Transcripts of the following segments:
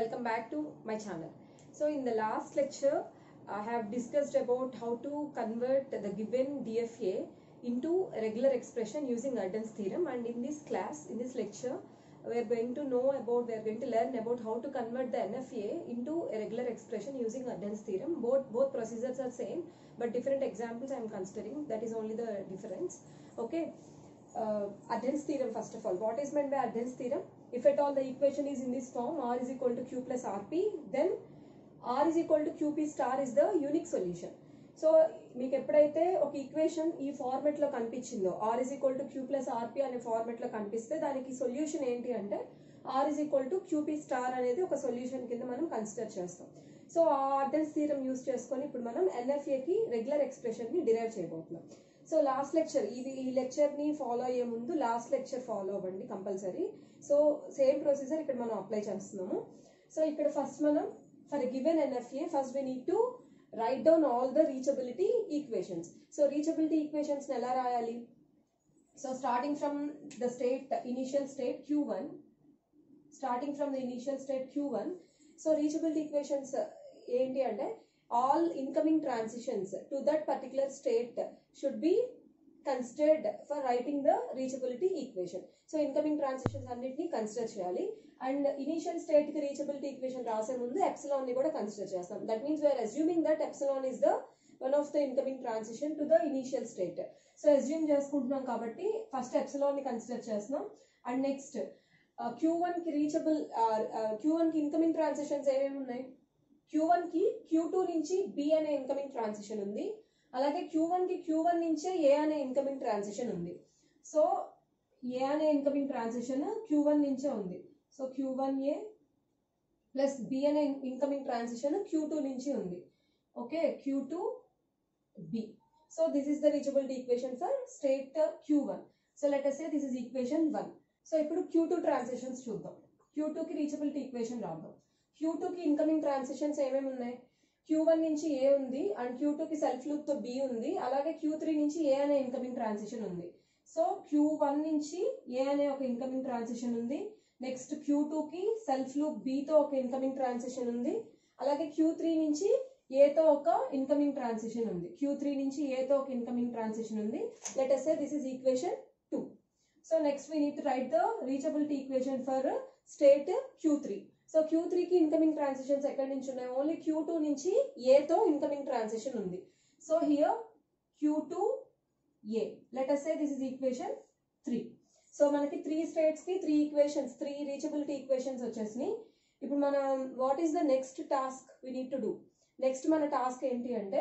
welcome back to my channel. So in the last lecture, I have discussed about how to convert the given DFA into a regular expression using Arden's theorem and in this class, in this lecture, we are going to know about, we are going to learn about how to convert the NFA into a regular expression using Arden's theorem. Both, both procedures are same, but different examples I am considering, that is only the difference. Okay. Uh, Arden's theorem first of all. What is meant by Arden's theorem? If at all the equation is in this form, R is equal to Q plus RP, then R is equal to QP star is the unique solution. So మీకు ఎప్పుడైతే ఒక equation ఈ format లో కనిపించిందో R is equal to Q plus ఆర్పి అనే format లో కనిపిస్తే దానికి సొల్యూషన్ ఏంటి అంటే R is equal to QP star అనేది ఒక సొల్యూషన్ కింద మనం కన్సిడర్ చేస్తాం సో ఆ ఆర్డెన్స్ థీరం యూస్ చేసుకొని ఇప్పుడు మనం ఎన్ఎఫ్ఏకి రెగ్యులర్ ఎక్స్ప్రెషన్ ని డిరైవ్ చేయబోతున్నాం సో లాస్ట్ లెక్చర్ ఇది ఈ లెక్చర్ ని ఫాలో అయ్యే ముందు లాస్ట్ లెక్చర్ ఫాలో అవ్వండి కంపల్సరీ సో సేమ్ ప్రొసీజర్ ఇక్కడ మనం అప్లై చేస్తున్నాము సో ఇక్కడ ఫస్ట్ మనం for given NFA first we need to write down all the reachability equations so reachability equations ఎలా రాయాలి so starting from the state initial state Q one starting from the initial state Q one so reachability equations ఏంటి అంటే all incoming transitions to that particular state should be considered for writing the reachability equation so incoming transitions అన్నిటిని consider చేయాలి and initial state కి reachability equation రాసే ముందు epsilon ని కూడా consider చేస్తాం that means we're assuming that epsilon is the one of the incoming transition to the initial state so assume చేసుకుంటున్నాం కాబట్టి ఫస్ట్ ఎప్సిలాన్ ని కన్సిడర్ చేస్తున్నాం అండ్ నెక్స్ట్ క్యూ వన్ కి రీచబుల్ క్యూ వన్ కి incoming transitions ఏమేమి ఉన్నాయి Q one కి Q two నుంచి బి అనే ఇన్కమింగ్ ట్రాన్సిషన్ ఉంది అలాగే క్యూ వన్ కి క్యూ వన్ నుంచే ఏ అనే ఇన్కమింగ్ ట్రాన్సిషన్ ఉంది సో ఏ అనే ఇన్కమింగ్ ట్రాన్సిషన్ క్యూ వన్ నుంచే ఉంది so Q one A plus B అనే ఇన్కమింగ్ ట్రాన్సిషన్ క్యూ టూ నుంచి ఉంది okay Q two B so this is the reachability equation for state Q one so let say this is equation one so ఇప్పుడు Q two transitions చూద్దాం Q టూకి reachability equation రాద్దాం Q టూకి incoming transitions ఏమేమి ఉన్నాయి Q one నుంచి A ఉంది and Q టూకి సెల్ఫ్ లూప్ తో బి ఉంది అలాగే క్యూ త్రీ నుంచి ఏ అనే ఇన్కమింగ్ ట్రాన్సిషన్ ఉంది సో క్యూ వన్ నుంచి ఏ అనే ఒక ఇన్కమింగ్ ట్రాన్సిషన్ ఉంది నెక్స్ట్ క్యూ టూకి సెల్ఫ్ లూప్ బితో ఒక ఇన్కమింగ్ ట్రాన్సిషన్ ఉంది అలాగే క్యూ త్రీ నుంచి ఏతో ఒక ఇన్కమింగ్ ట్రాన్సిషన్ ఉంది క్యూ త్రీ నుంచి ఏతో ఒక ఇన్కమింగ్ ట్రాన్సిషన్ ఉంది let's say this is equation two so next we need to write the reachability equation for state Q three so Q త్రీకి ఇన్కమింగ్ ట్రాన్సిషన్స్ ఎక్కడి నుంచి ఉన్నాయి ఓన్లీ క్యూ టూ నుంచి ఏతో ఇన్కమింగ్ ట్రాన్సిషన్ ఉంది so here Q two A let us say this is equation three so మనకి three states కి three equations three reachability equations వచ్చేసినాయి ఇప్పుడు మనం what is the next task we need to do next మన task ఏంటి అంటే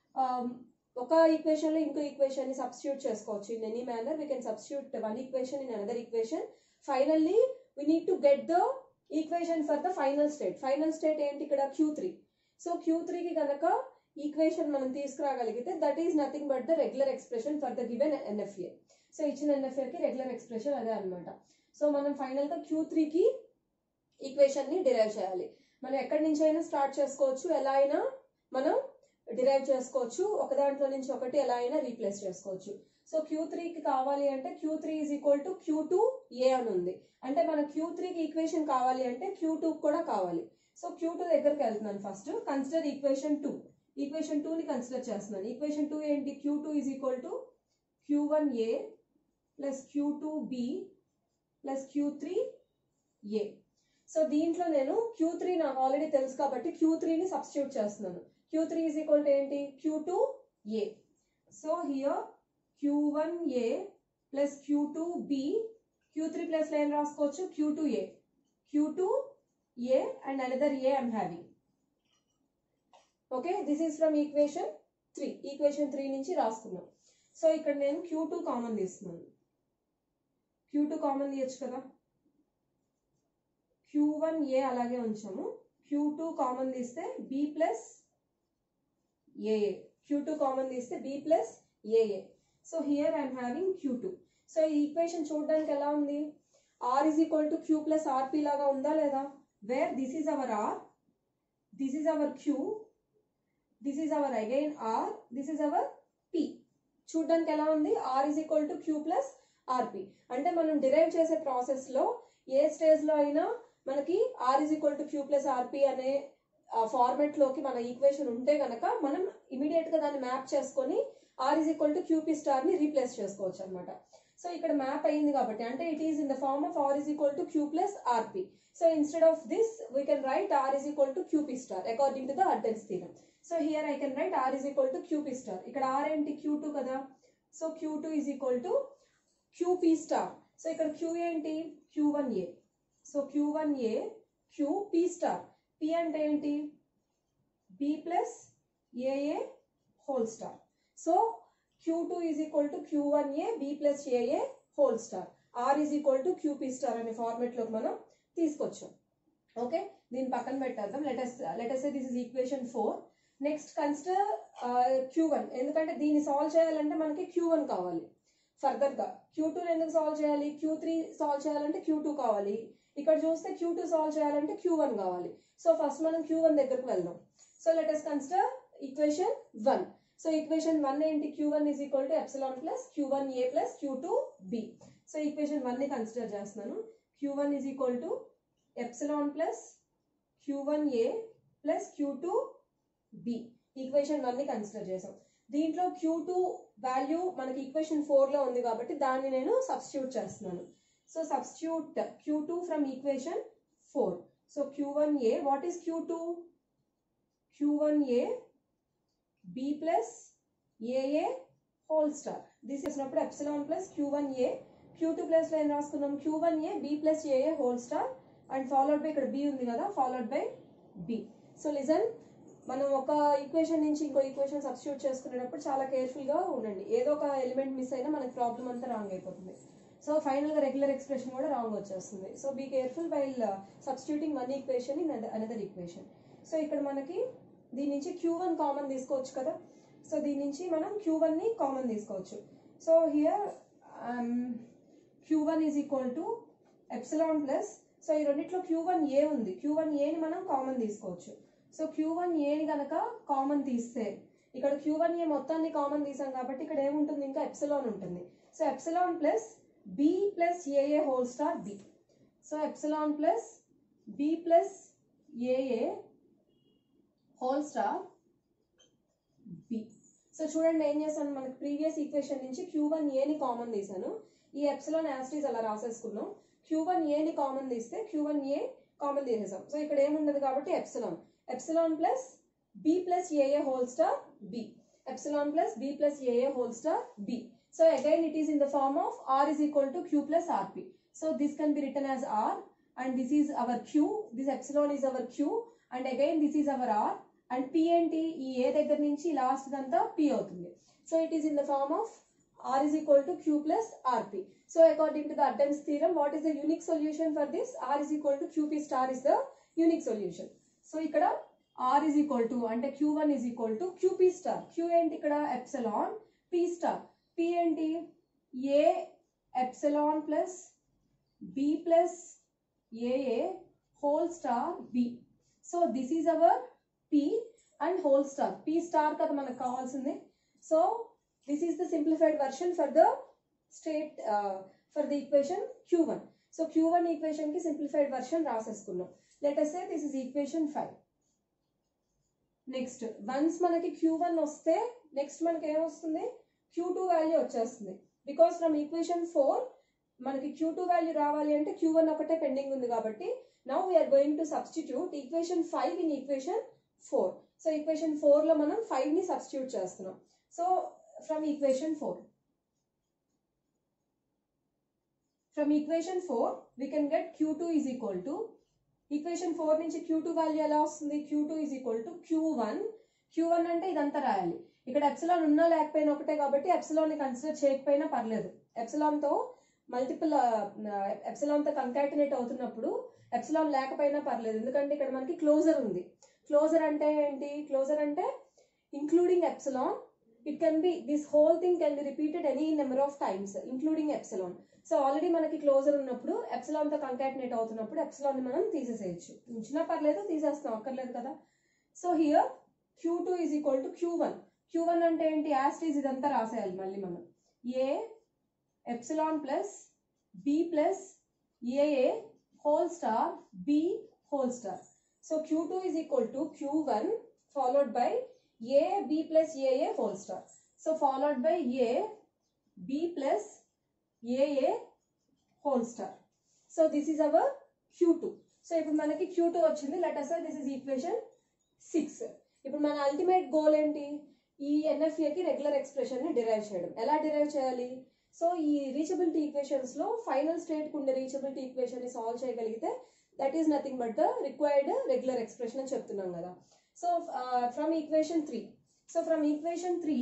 ఒక equation లో ఇంకో ఈక్వేషన్ ని సబ్స్టిట్యూట్ చేసుకోవచ్చు in any manner we can substitute one equation in another equation finally we need to get the equation for the final state final state ఏంటి ఇక్కడ క్యూ త్రీ సో క్యూ త్రీకి కనుక equation మనం తీసుకురాగలిగితే that is nothing but the regular expression for the given NFA so ఇచ్చిన ఎన్ఎఫ్ఏకి regular expression అదే అనమాట సో మనం ఫైనల్ గా క్యూ త్రీకి ఈక్వేషన్ ని డిరైవ్ చేయాలి మనం ఎక్కడి నుంచి అయినా స్టార్ట్ చేసుకోవచ్చు ఎలా అయినా మనం డిరైవ్ చేసుకోవచ్చు ఒక దాంట్లో నుంచి ఒకటి ఎలా అయినా రీప్లేస్ చేసుకోవచ్చు సో క్యూ త్రీకి కావాలి అంటే Q three is equal to Q two A అని ఉంది అంటే మన క్యూ త్రీకి ఈక్వేషన్ కావాలి అంటే క్యూ టూ కూడా కావాలి సో క్యూ టూ దగ్గరికి వెళ్తున్నాను first consider equation two equation two ని కన్సిడర్ చేస్తున్నాను ఈక్వేషన్ టూ ఏంటి Q two is equal to Q one A plus Q two B plus Q three A so దీంట్లో నేను Q three నాకు already తెలుసు కాబట్టి క్యూ త్రీని సబ్స్టిట్యూట్ చేస్తున్నాను Q three is equal to ఏంటి Q two A so here Q one A plus Q two B Q three plus ఏం రాసుకోవచ్చు Q two A Q two A and another A I'm having okay this is from equation three equation three నుంచి రాసుకున్నాం so ఇక్కడ నేను Q two common తీస్తున్నాను Q two common తీయచ్చు కదా Q one A అలాగే ఉంచాము క్యూ టూ కామన్ తీస్తే B plus A A Q two common తీస్తే B plus A A so here I'm having Q two so ఈ ఈక్వేషన్ చూడడానికి ఎలా ఉంది R is equal to Q plus R P లాగా ఉందా లేదా where this is our R this is our Q this is our again R this is our P చూడడానికి ఎలా ఉంది R is equal to Q plus R P అంటే మనం derive చేసే process లో ఏ స్టేజ్ లో అయినా మనకి R is equal to Q plus ఆర్పి అనే ఫార్మెట్ లోకి మన ఈక్వేషన్ ఉంటే గనక మనం ఇమీడియట్ గా దాన్ని మ్యాప్ చేసుకొని R is equal to QP star ని రీప్లేస్ చేసుకోవచ్చు అనమాట సో ఇక్కడ మ్యాప్ అయింది కాబట్టి అంటే it is in the form of R is equal to Q plus R P so instead of this we can write R is equal to QP star according to the Arden's theorem so here I can write R is equal to QP star ఇక్కడ R ఏంటి Q two కదా so Q two is equal to QP star so ఇక్కడ Q ఏంటి Q one A so Q one A Q P star P అంటే ఏంటి B plus A A whole star so Q two is equal to Q one A B plus A A whole star R is equal to QP star అనే ఫార్మెట్లోకి మనం తీసుకొచ్చాం okay దీని పక్కన పెట్టేద్దాం let's let's this is equation four next consider Q one ఎందుకంటే దీన్ని solve చేయాలంటే మనకి క్యూ వన్ కావాలి ఫర్దర్గా క్యూ టూ ఎందుకు సాల్వ్ చేయాలి క్యూ త్రీ సాల్వ్ చేయాలంటే క్యూ టూ కావాలి ఇక్కడ చూస్తే క్యూ టూ సాల్వ్ చేయాలంటే క్యూ వన్ కావాలి సో ఫస్ట్ మనం క్యూ వన్ దగ్గరకు వెళ్దాం so let's consider equation one so equation one ఏంటి Q one is equal to epsilon plus Q one A plus Q two B so equation వన్ని consider చేస్తున్నాను Q one is equal to epsilon plus Q one A plus Q two B equation వన్ని consider చేసాం దీంట్లో Q two value మనకి equation ఫోర్లో ఉంది కాబట్టి దాన్ని నేను సబ్స్టిట్యూట్ చేస్తున్నాను so substitute Q two from equation four so Q one A what is Q two Q one A B plus A A whole star this చేసినప్పుడు epsilon plus Q one A Q two ప్లస్లో ఏం రాసుకున్నాం Q one A B plus A A whole star and followed by ఇక్కడ B ఉంది కదా followed by B so listen మనం ఒక equation నుంచి ఇంకో ఈక్వేషన్ సబ్స్టిట్యూట్ చేసుకునేటప్పుడు చాలా కేర్ఫుల్గా ఉండండి ఏదో ఒక ఎలిమెంట్ మిస్ అయినా మనకి ప్రాబ్లం అంతా రాంగ్ అయిపోతుంది సో ఫైనల్గా రెగ్యులర్ ఎక్స్ప్రెషన్ కూడా రాంగ్ వచ్చేస్తుంది so be careful while substituting one equation in another equation so ఇక్కడ మనకి దీని నుంచి క్యూ వన్ కామన్ తీసుకోవచ్చు కదా సో దీని నుంచి మనం క్యూ వన్ని కామన్ తీసుకోవచ్చు so here Q one is equal to epsilon plus so ఈ రెండిట్లో క్యూ వన్ ఏ ఉంది క్యూ వన్ ఏని మనం కామన్ తీసుకోవచ్చు సో క్యూ వన్ ఏని కనుక కామన్ తీస్తే ఇక్కడ క్యూ వన్ ఏ మొత్తాన్ని కామన్ తీసాం కాబట్టి ఇక్కడ ఏముంటుంది ఇంకా ఎప్సిలాన్ ఉంటుంది so epsilon plus B plus A A whole star B so epsilon plus B plus A A whole star B so చూడండి ఏం చేశాను మనకి ప్రీవియస్ ఈక్వేషన్ నుంచి క్యూ వన్ ఏని కామన్ తీసాను ఈ ఎప్సిలాన్ యాస్టీస్ అలా రాసేసుకున్నాం క్యూ వన్ ఏని కామన్ తీస్తే క్యూ వన్ ఏ కామన్ తీసేసాం సో ఇక్కడ ఏముండదు కాబట్టి epsilon epsilon plus B plus A A whole star B epsilon plus B plus A A whole star B so again it is in the form of R is equal to q plus rp so this can be written as r and this is our q this epsilon is our q and again this is our r and p ఏంటి ఈ a దగ్గర నుంచి last దంతా p అవుతుంది so it is in the form of r is equal to q plus rp so according to the Adams theorem what is the unique solution for this r is equal to qp star is the unique solution so ఇక్కడ r is equal to అంటే q1 is equal to qp star q ఏంటి ఇక్కడ epsilon p star p ఏంటి a epsilon plus b plus aa whole star b so this is our p and whole star p star కదా మనకు కావాల్సింది so this is the simplified version for the state for the equation Q one so Q one ఈక్వేషన్కి simplified version రాసేసుకున్నాం let us say this is equation five next once మనకి Q one వస్తే next మనకి ఏమొస్తుంది Q two value వచ్చేస్తుంది because from equation four మనకి Q two value రావాలి అంటే క్యూ వన్ ఒకటే పెండింగ్ ఉంది కాబట్టి now we're going to substitute equation five in equation four so equation ఫోర్లో మనం ఫైవ్ని సబ్స్టిట్యూట్ చేస్తున్నాం so from equation four from equation four we can get Q two is equal to equation four నుంచి Q two value ఎలా వస్తుంది Q two is equal to Q one Q one అంటే ఇదంతా రాయాలి ఇక్కడ ఎప్సిలాన్ ఉన్నా లేకపోయినా ఒకటే కాబట్టి ఎప్సిలాన్ని కన్సిడర్ చేయకపోయినా పర్లేదు ఎప్సిలాన్తో మల్టిపుల్ ఎప్సిలాన్తో కంకాటినేట్ అవుతున్నప్పుడు ఎప్సిలాన్ లేకపోయినా పర్లేదు ఎందుకంటే ఇక్కడ మనకి క్లోజర్ ఉంది క్లోజర్ అంటే ఏంటి క్లోజర్ అంటే including epsilon it can be this whole thing can be repeated any number of times including epsilon so already మనకి క్లోజర్ ఉన్నప్పుడు ఎప్సిలాన్తో కంకాటినేట్ అవుతున్నప్పుడు ఎప్సిలాన్ని మనం తీసేసేయచ్చు ఉంచినా పర్లేదు తీసేస్తాం అక్కర్లేదు కదా so here Q two is equal to Q one Q one అంటే ఏంటి యాస్టీజ్ ఇదంతా రాసేయాలి మళ్ళీ మనం A epsilon plus B plus A A whole star b whole star. So Q2 is equal to Q1 followed by a b plus aa whole star. So followed by a b plus aa whole star. So this is our Q2. So ఇప్పుడు మనకి Q two వచ్చింది let us this is equation six ఇప్పుడు మన ultimate goal ఏంటి ఈ ఎన్ఎఫ్ఏకి regular expression ని derive చేయడం ఎలా డిరైవ్ చేయాలి సో ఈ రీచబిలిటీ ఈక్వేషన్స్ లో ఫైనల్ స్టేట్ కు ఉండే రీచబిలిటీ ఈక్వేషన్ ని సాల్వ్ చేయగలిగితే that is nothing but the required regular expression అని చెప్తున్నాం కదా so from equation three so from equation three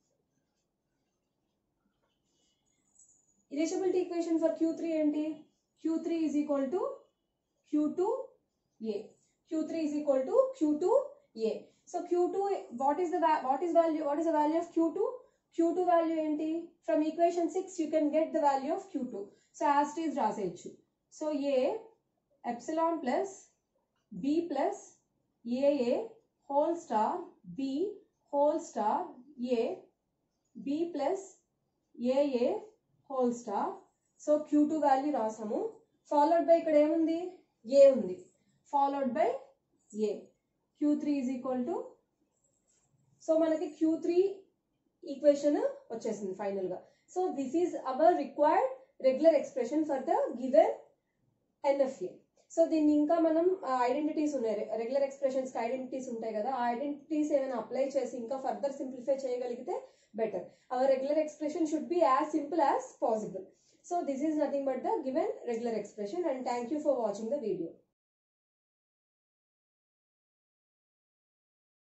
reachability equation for Q three ఏంటి queue three is equal to Q2 A. Q3 is equal to Q2 A. So Q2, what is the va- what is value? What is the value of Q2? Q2 value enti from equation 6 you can get the value of Q2. So as it is రాసేయచ్చు. So A epsilon plus B plus AA whole star B whole star A B plus AA whole star. So Q2 value రాసాము. Followed by ఇక్కడ ఏముంది A ఉంది followed by A Q three is equal to so మనకి Q three equation వచ్చేసింది ఫైనల్గా so this is our required regular expression for the given NFA so దీన్ని ఇంకా మనం ఐడెంటిటీస్ ఉన్నాయి రెగ్యులర్ ఎక్స్ప్రెషన్స్ ఐడెంటిటీస్ ఉంటాయి కదా ఆ ఐడెంటిటీస్ ఏమైనా అప్లై చేసి ఇంకా ఫర్దర్ సింప్లిఫై చేయగలిగితే better our regular expression should be as simple as possible So this is nothing but the given regular expression and thank you for watching the video.